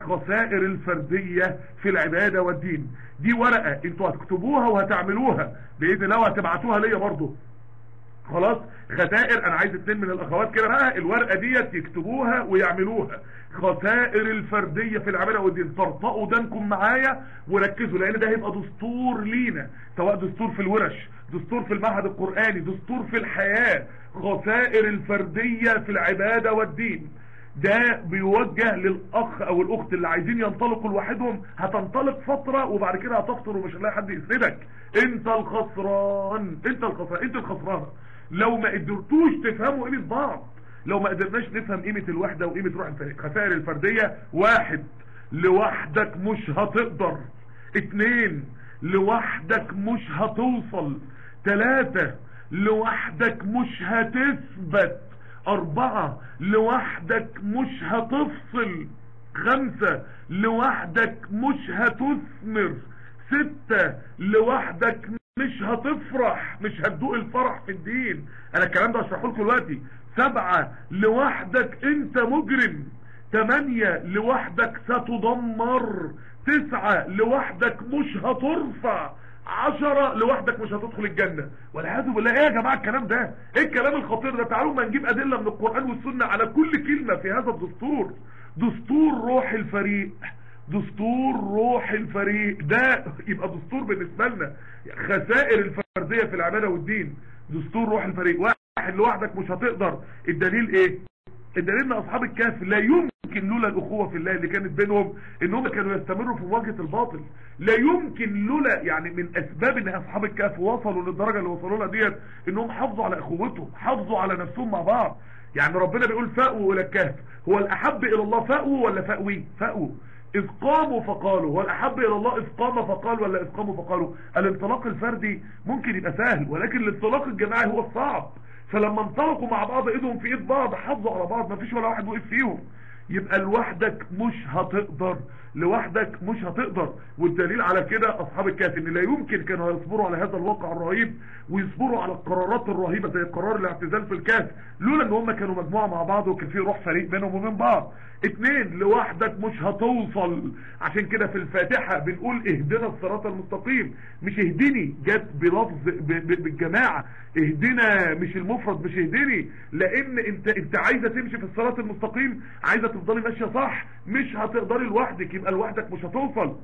خسائر الفردية في العبادة والدين دي ورقة انتوا هتكتبوها وهتعملوها باذن الله وهتبعتوها ليا برضه خلاص خسائر انا عايز اتنين من الاخوات كده بقى الورقة ديت يكتبوها ويعملوها خسائر الفردية في العبادة والدين ترطقوا دانكم معايا وركزوا لان ده هيبقى دستور لينا سواء دستور في الورش دستور في المعهد القرآني دستور في الحياة خسائر الفردية في العبادة والدين ده بيوجه للاخ او الاخت اللي عايزين ينطلقوا لوحدهم هتنطلق فترة وبعد كده هتفطر ومش هنلاقي حد يسندك انت الخسران انت الخسران انت الخسران لو ما قدرتوش تفهموا قيمة بعض لو ما قدرناش نفهم قيمة الوحدة وقيمة روح الفريق خسائر الفردية واحد لوحدك مش هتقدر اتنين لوحدك مش هتوصل تلاتة لوحدك مش هتثبت اربعة لوحدك مش هتفصل خمسة لوحدك مش هتثمر ستة لوحدك مش هتفرح مش هتدوق الفرح في الدين انا الكلام ده هشرحه لكم دلوقتي سبعة لوحدك انت مجرم تمانية لوحدك ستدمر تسعة لوحدك مش هترفع عشرة لوحدك مش هتدخل الجنة والعياذ بالله ايه يا جماعة الكلام ده ايه الكلام الخطير ده تعالوا ما نجيب ادلة من القرآن والسنة على كل كلمة في هذا الدستور دستور روح الفريق دستور روح الفريق ده يبقى دستور بالنسبة لنا خسائر الفردية في العبادة والدين دستور روح الفريق واحد لوحدك مش هتقدر الدليل ايه الدليل ان اصحاب الكهف لا يمكن لولا الاخوة في الله اللي كانت بينهم انهم كانوا يستمروا في مواجهة الباطل لا يمكن لولا يعني من اسباب ان اصحاب الكهف وصلوا للدرجة اللي وصلوا لها ديت انهم حافظوا على اخوتهم حافظوا على نفسهم مع بعض يعني ربنا بيقول فأووا الى الكهف هو الاحب الى الله فأووا ولا فأوي فأووا إذ قاموا فقالوا هو الأحب إلى الله إذ قام فقال ولا إذ قاموا فقالوا الانطلاق الفردي ممكن يبقى سهل ولكن الانطلاق الجماعي هو الصعب فلما انطلقوا مع بعض ايدهم في ايد بعض حافظوا على بعض مفيش ولا واحد وقف فيهم يبقى لوحدك مش هتقدر لوحدك مش هتقدر والدليل على كده اصحاب الكهف ان لا يمكن كانوا يصبروا على هذا الواقع الرهيب ويصبروا على القرارات الرهيبة زي قرار الاعتزال في الكهف لولا ان هم كانوا مجموعة مع بعض وكان في روح فريق بينهم وبين بعض اتنين لوحدك مش هتوصل عشان كده في الفاتحة بنقول اهدنا الصراط المستقيم مش اهدني جت بلفظ بالجماعة اهدنا مش المفرد مش اهدني لان انت انت عايزة تمشي في الصراط المستقيم عايزة تفضلي ماشية صح مش هتقدري لوحدك يبقى لوحدك مش هتوصل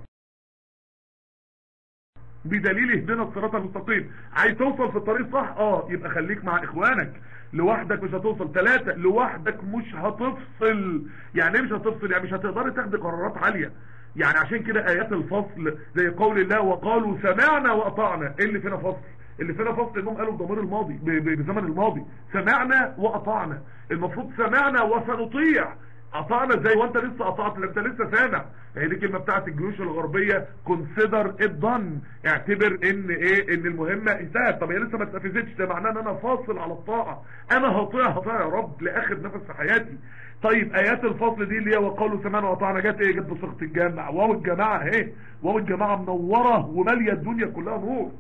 بدليل اهدنا الصراط المستقيم عايز توصل في الطريق صح اه يبقى خليك مع اخوانك لوحدك مش هتوصل ثلاثة لوحدك مش هتفصل يعني ايه مش هتفصل يعني مش هتقدري تاخدي قرارات عالية يعني عشان كده ايات الفصل زي قول الله وقالوا سمعنا واطعنا ايه اللي فينا فصل اللي فينا فصل انهم قالوا بضمير الماضي بزمن الماضي سمعنا واطعنا المفروض سمعنا وسنطيع قطعنا ازاي وانت لسه قطعت انت لسه سامع هي دي الكلمه بتاعت الجيوش الغربيه كونسيدر ات دان اعتبر ان ايه ان المهمه انتهت طب هي لسه ما اتنفذتش ده معناه ان انا فاصل على الطاعه انا هطيع هطيع يا رب لاخر نفس في حياتي طيب ايات الفصل دي اللي هي وقالوا سمعنا وطعنا جت ايه جت بصيغه الجامع واو الجماعه اهي واو الجماعه منوره وماليه الدنيا كلها نور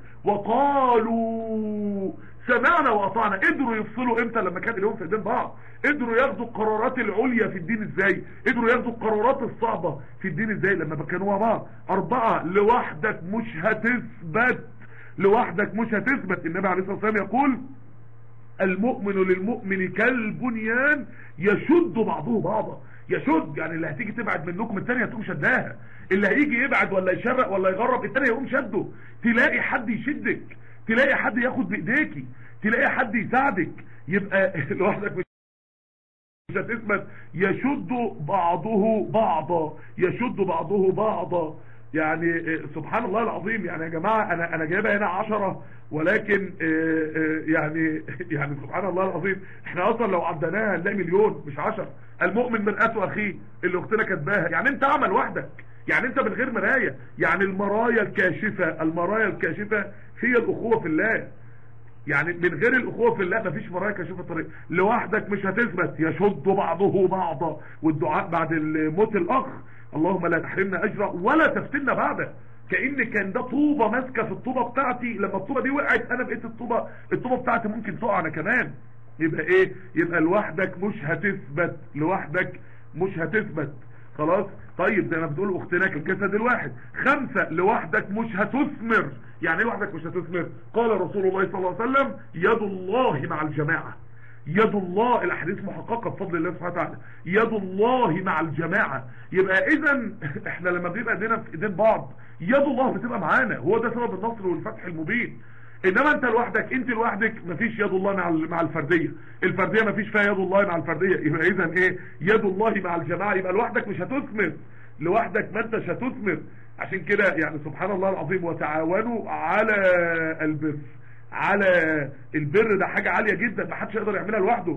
وقالوا سمعنا وقطعنا قدروا يفصلوا امتى لما كان اليوم في ايدين بعض قدروا ياخدوا القرارات العليا في الدين ازاي قدروا ياخدوا القرارات الصعبة في الدين ازاي لما كانوا مع بعض اربعة لوحدك مش هتثبت لوحدك مش هتثبت النبي عليه الصلاة والسلام يقول المؤمن للمؤمن كالبنيان يشد بعضه بعضا يشد يعني اللي هتيجي تبعد منكم التانية هتقوم شدها اللي هيجي يبعد ولا يشرق ولا يغرب التانية يقوم شده تلاقي حد يشدك تلاقي حد ياخد بايديكي تلاقي حد يساعدك يبقى لوحدك مش هتثبت يشد بعضه بعضا يشد بعضه بعضا يعني سبحان الله العظيم يعني يا جماعة انا انا جايبها هنا عشرة ولكن يعني يعني سبحان الله العظيم احنا اصلا لو عدناها هنلاقي مليون مش عشر المؤمن مرآته اخيه اللي اختنا كاتباها يعني انت عمل وحدك يعني انت من غير مراية يعني المرايا الكاشفة المرايا الكاشفة هي الاخوة في الله يعني من غير الاخوة في الله مفيش مرايا كاشفة الطريق لوحدك مش هتثبت يشد بعضه بعضا والدعاء بعد الموت الاخ اللهم لا تحرمنا اجرا ولا تفتنا بعده كأن كان ده طوبة ماسكة في الطوبة بتاعتي لما الطوبة دي وقعت انا بقيت الطوبة الطوبة بتاعتي ممكن تقع انا كمان يبقى ايه يبقى لوحدك مش هتثبت لوحدك مش هتثبت خلاص طيب زي ما بتقول اختنا الجسد الواحد خمسة لوحدك مش هتثمر يعني ايه لوحدك مش هتثمر قال رسول الله صلى الله عليه وسلم يد الله مع الجماعة يد الله الاحاديث محققه بفضل الله سبحانه وتعالى يد الله مع الجماعه يبقى اذا احنا لما بيبقى ايدينا في ايدين بعض يد الله بتبقى معانا هو ده سبب النصر والفتح المبين انما انت لوحدك انت لوحدك مفيش يد الله مع مع الفرديه الفرديه مفيش فيها يد الله مع الفرديه يبقى اذا ايه يد الله مع الجماعه يبقى لوحدك مش هتثمر لوحدك ما انتش هتثمر عشان كده يعني سبحان الله العظيم وتعاونوا على البر على البر ده حاجة عالية جدا ما حدش يقدر يعملها لوحده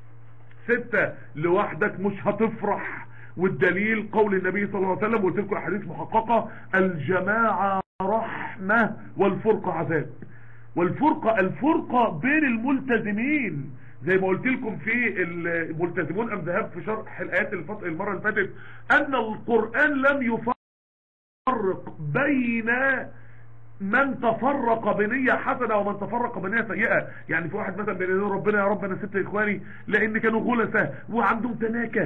ستة لوحدك مش هتفرح والدليل قول النبي صلى الله عليه وسلم وقلت لكم احاديث محققة الجماعة رحمة والفرقة عذاب والفرقة الفرقة بين الملتزمين زي ما قلت لكم في الملتزمون ام ذهب في شرح الايات الفط... المرة اللي فاتت ان القرآن لم يفرق بين من تفرق بنية حسنة ومن تفرق بنية سيئة يعني في واحد مثلا بين ربنا يا رب انا سبت اخواني لان كانوا غلسة وعندهم تناكة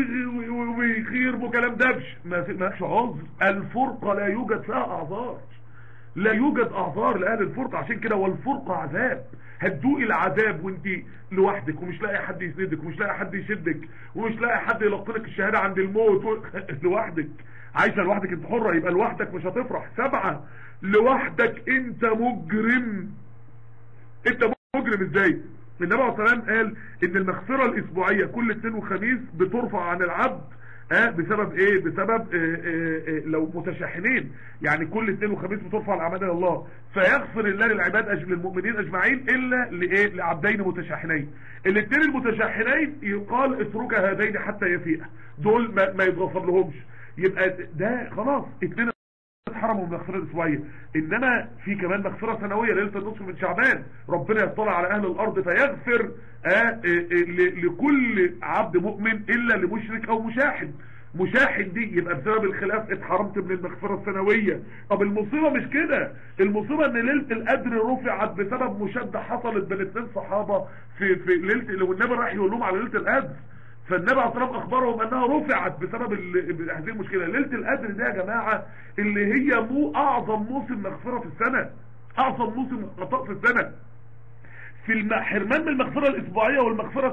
وخير وكلام دبش ما فيش عذر الفرقة لا يوجد فيها اعذار لا يوجد اعذار لاهل الفرقة عشان كده والفرقة عذاب هتدوقي العذاب وانت لوحدك ومش لاقي حد يسندك ومش لاقي حد يشدك ومش لاقي حد يلقنك الشهادة عند الموت و... لوحدك عايشة لوحدك انت حرة يبقى لوحدك مش هتفرح سبعة لوحدك انت مجرم انت مجرم ازاي النبي عليه الصلاه والسلام قال ان المغفره الاسبوعيه كل اثنين وخميس بترفع عن العبد اه بسبب ايه بسبب اه اه اه لو متشاحنين يعني كل اثنين وخميس بترفع الاعمال الى الله فيغفر الله للعباد أج... للمؤمنين اجمعين الا لايه لعبدين متشاحنين الاثنين المتشاحنين يقال اترك هذين حتى يفيق دول ما, ما يتغفر لهمش يبقى ده خلاص اثنين اتحرموا من المغفرة الاسبوعية انما في كمان مغفرة سنوية ليلة النصف من شعبان ربنا يطلع على اهل الارض فيغفر آه آه لكل عبد مؤمن الا لمشرك او مشاحن مشاحن دي يبقى بسبب الخلاف اتحرمت من المغفرة السنوية طب المصيبة مش كده المصيبة ان ليلة القدر رفعت بسبب مشادة حصلت بين اثنين صحابة في في ليلة لو النبي راح يقول لهم على ليلة القدر فالنبي عليه الصلاه والسلام اخبرهم انها رفعت بسبب هذه المشكله ليله القدر ده يا جماعه اللي هي مو اعظم موسم مغفره في السنه اعظم موسم خطاء في السنه في الحرمان من المغفره الاسبوعيه والمغفره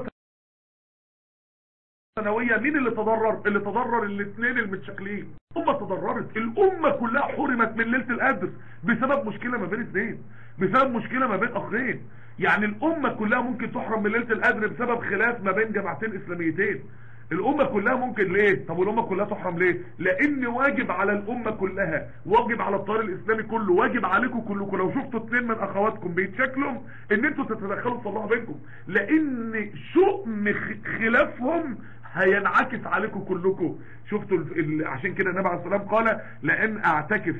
السنويه مين اللي تضرر اللي تضرر الاثنين المتشكلين الامه تضررت الامه كلها حرمت من ليله القدر بسبب مشكله ما بين اثنين بسبب مشكله ما بين اخرين يعني الامه كلها ممكن تحرم من ليله القدر بسبب خلاف ما بين جماعتين اسلاميتين الامه كلها ممكن ليه طب والامه كلها تحرم ليه لان واجب على الامه كلها واجب على الطار الاسلامي كله واجب عليكم كلكم لو شفتوا اثنين من اخواتكم بيتشكلوا ان انتوا تتدخلوا تصلحوا بينكم لان شؤم خلافهم هينعكس عليكم كلكم شفتوا عشان كده النبي عليه الصلاه والسلام قال لان اعتكف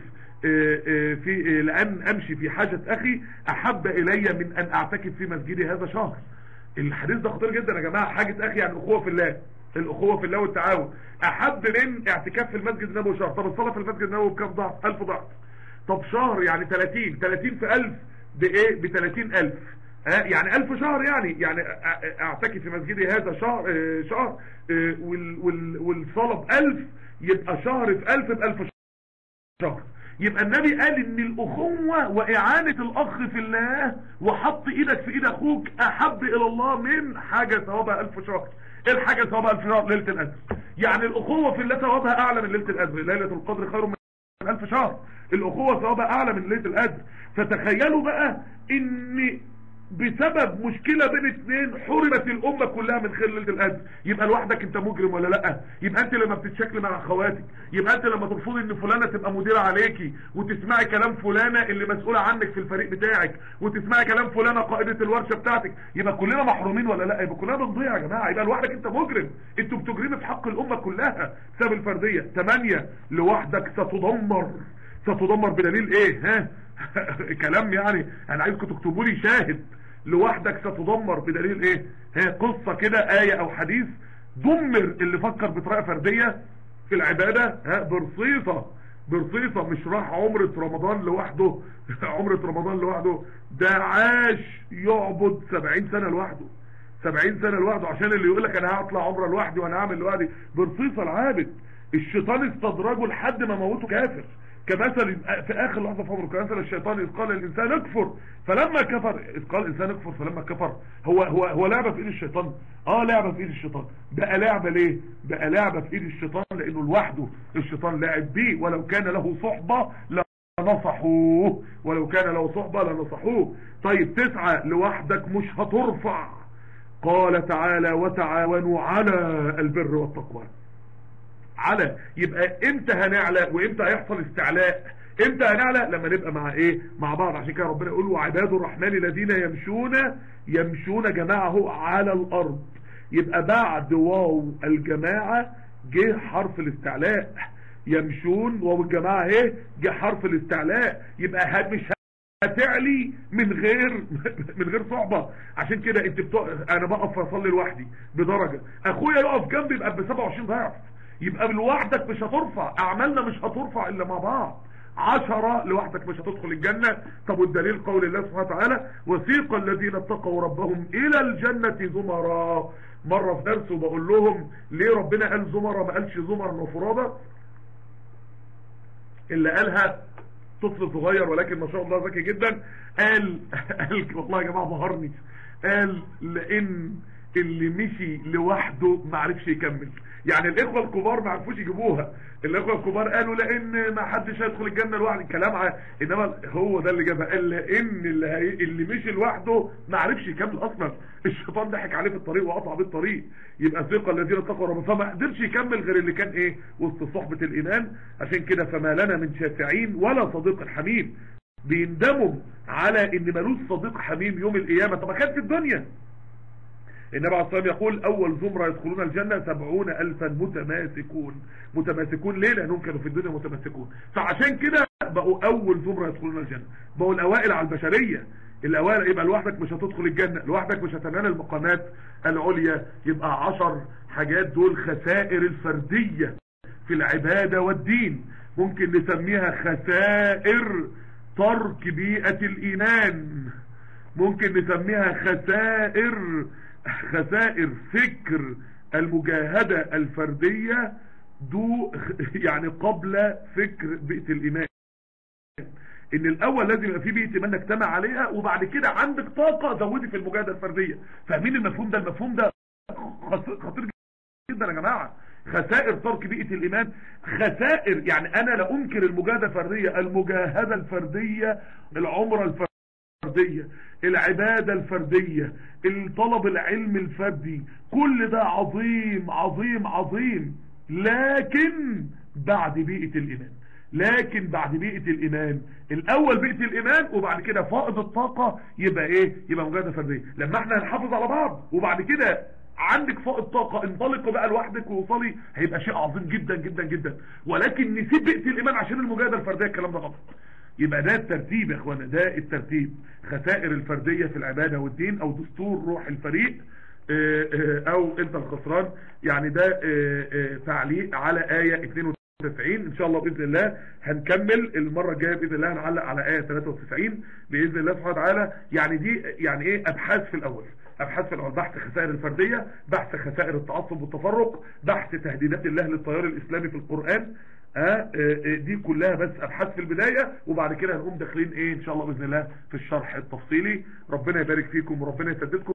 في لان امشي في حاجة اخي احب الي من ان اعتكف في مسجدي هذا شهر الحديث ده خطير جدا يا جماعة حاجة اخي يعني اخوة في الله الاخوة في الله والتعاون احب من اعتكاف في المسجد النبوي شهر طب الصلاة في المسجد النبوي بكام ضعف 1000 ضعف طب شهر يعني 30 30 في 1000 بايه ب 30000 ها يعني 1000 شهر يعني يعني اعتكف في مسجدي هذا شهر اه شهر اه وال وال والصلاة ب 1000 يبقى شهر في 1000 ب 1000 شهر يبقى النبي قال ان الاخوة واعانة الاخ في الله وحط ايدك في ايد اخوك احب الى الله من حاجة ثوابها الف شهر ايه الحاجة ثوابها الف شهر ليلة القدر يعني الاخوة في الله ثوابها اعلى من ليلة القدر ليلة القدر خير من الف شهر الاخوة ثوابها اعلى من ليلة القدر فتخيلوا بقى ان بسبب مشكلة بين اثنين حرمت الامة كلها من خير ليلة القدر يبقى لوحدك انت مجرم ولا لا يبقى انت لما بتتشكل مع اخواتك يبقى انت لما ترفضي ان فلانة تبقى مديرة عليكي وتسمعي كلام فلانة اللي مسؤولة عنك في الفريق بتاعك وتسمعي كلام فلانة قائدة الورشة بتاعتك يبقى كلنا محرومين ولا لا يبقى كلنا بنضيع يا جماعة يبقى لوحدك انت مجرم انتوا بتجرمي في حق الامة كلها بسبب الفردية ثمانية لوحدك ستدمر ستدمر بدليل ايه ها كلام يعني انا عايزكم تكتبوا لي شاهد لوحدك ستدمر بدليل ايه هي قصة كده آية او حديث دمر اللي فكر بطريقة فردية في العبادة ها برصيصة برصيصة مش راح عمرة رمضان لوحده عمرة رمضان لوحده ده عاش يعبد سبعين سنة لوحده سبعين سنة لوحده عشان اللي يقول لك انا هطلع عمرة لوحدي وانا هعمل لوحدي برصيصة العابد الشيطان استدرجه لحد ما موته كافر كمثل في اخر لحظه في عمره كمثل الشيطان اذ قال الانسان اكفر فلما كفر اذ قال الانسان اكفر فلما كفر هو هو هو لعبه في ايد الشيطان اه لعبه في ايد الشيطان بقى لعبه ليه بقى لعبه في ايد الشيطان لانه لوحده الشيطان لاعب بيه ولو كان له صحبه لنصحوه ولو كان له صحبه لنصحوه طيب تسعه لوحدك مش هترفع قال تعالى وتعاونوا على البر والتقوى على يبقى امتى هنعلى وامتى هيحصل استعلاء امتى هنعلى لما نبقى مع ايه مع بعض عشان كده ربنا يقول وعباد الرحمن الذين يمشون يمشون جماعه على الارض يبقى بعد واو الجماعة جه حرف الاستعلاء يمشون واو الجماعة ايه جه حرف الاستعلاء يبقى مش هتعلي من غير من غير صعبة عشان كده انت بتق... انا بقف اصلي لوحدي بدرجة اخويا يقف جنبي يبقى ب 27 ضعف يبقى لوحدك مش هترفع اعمالنا مش هترفع الا مع بعض عشرة لوحدك مش هتدخل الجنة طب والدليل قول الله سبحانه وتعالى وسيق الذين اتقوا ربهم الى الجنة زمرا مرة في درس وبقول لهم ليه ربنا قال زمرا ما قالش زمر وفرادة اللي قالها طفل صغير ولكن ما شاء الله ذكي جدا قال قال والله يا جماعة ظهرني قال لان اللي مشي لوحده ما عرفش يكمل يعني الاخوة الكبار ما عرفوش يجيبوها الاخوة الكبار قالوا لان ما حدش هيدخل الجنة لوحده الكلام ع... انما هو ده اللي جابها قال لان اللي, هي... اللي مشي لوحده ما عرفش يكمل اصلا الشيطان ضحك عليه في الطريق وقطع بيه الطريق يبقى ثقة الذين اتقوا ربهم فما قدرش يكمل غير اللي كان ايه وسط صحبة الايمان عشان كده فما لنا من شافعين ولا صديق حميم بيندموا على ان ملوش صديق حميم يوم القيامة طب كان في الدنيا النبي عليه الصلاة يقول أول زمرة يدخلون الجنة سبعون ألفا متماسكون متماسكون ليه لأنهم كانوا في الدنيا متماسكون فعشان كده بقوا أول زمرة يدخلون الجنة بقوا الأوائل على البشرية الأوائل يبقى لوحدك مش هتدخل الجنة لوحدك مش هتنال المقامات العليا يبقى عشر حاجات دول خسائر الفردية في العبادة والدين ممكن نسميها خسائر ترك بيئة الإيمان ممكن نسميها خسائر خسائر فكر المجاهدة الفردية دو يعني قبل فكر بيئة الإيمان ان الاول لازم يبقى في بيئة ايمان نجتمع عليها وبعد كده عندك طاقة زودي في المجاهدة الفردية فاهمين المفهوم ده المفهوم ده خطير جدا يا جماعة خسائر ترك بيئة الايمان خسائر يعني انا لا انكر المجاهدة الفردية المجاهدة الفردية العمرة الفردية الفردية العبادة الفردية الطلب العلم الفردي كل ده عظيم عظيم عظيم لكن بعد بيئة الإيمان لكن بعد بيئة الإيمان الأول بيئة الإيمان وبعد كده فائض الطاقة يبقى إيه يبقى مجاهدة فردية لما احنا هنحافظ على بعض وبعد كده عندك فائض طاقة انطلق بقى لوحدك ووصلي هيبقى شيء عظيم جدا جدا جدا ولكن نسيب بيئة الإيمان عشان المجاهدة الفردية الكلام ده غلط يبقى ده الترتيب يا اخوانا ده الترتيب خسائر الفردية في العبادة والدين او دستور روح الفريق او انت الخسران يعني ده تعليق على آية 92 ان شاء الله بإذن الله هنكمل المرة الجاية بإذن الله هنعلق على آية 93 بإذن الله سبحانه وتعالى يعني دي يعني ايه ابحاث في الاول ابحاث في الاول بحث خسائر الفردية بحث خسائر التعصب والتفرق بحث تهديدات الله للتيار الاسلامي في القرآن آه دي كلها بس ابحاث في البداية وبعد كده هنقوم داخلين ايه ان شاء الله باذن الله في الشرح التفصيلي ربنا يبارك فيكم وربنا يسددكم